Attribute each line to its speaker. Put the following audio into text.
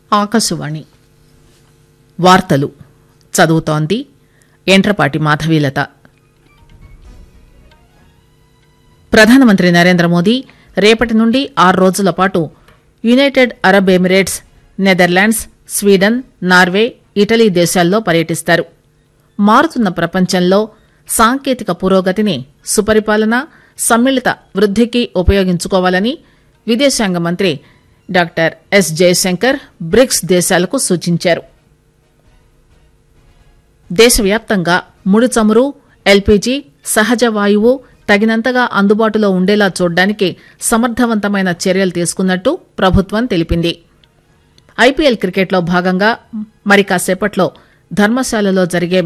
Speaker 1: ఆకాశవాణి వార్తలు చదువుతోంది ఎంట్రపాటి మాధవీలత ప్రధానమంత్రి నరేంద్ర మోదీ రేపటి నుండి ఆరు రోజుల పాటు United Arab Emirates Netherlands Sweden Norway Italy దేశాల్లో పర్యటిస్తారు మారుతున్న ప్రపంచంలో సాంకేతిక పురోగతిని సుపరిపాలన సమ్మిళిత వృద్దికి ఉపయోగించుకోవాలని విదేశాంగ మంత్రి డాక్టర్ ఎస్ జయశంకర్ బ్రిక్స్ దేశాలకు సూచించారు దేశవ్యాప్తంగా ముడి చమురు ఎల్పీజీ సహజ వాయువు తగినంతగా అందుబాటులో ఉండేలా చూడడానికి సమర్థవంతమైన చర్యలు తీసుకున్నట్టు ప్రభుత్వం తెలిపింది ఐపీఎల్ క్రికెట్లో భాగంగా మరి కాసేపట్లో ధర్మశాలలో జరిగే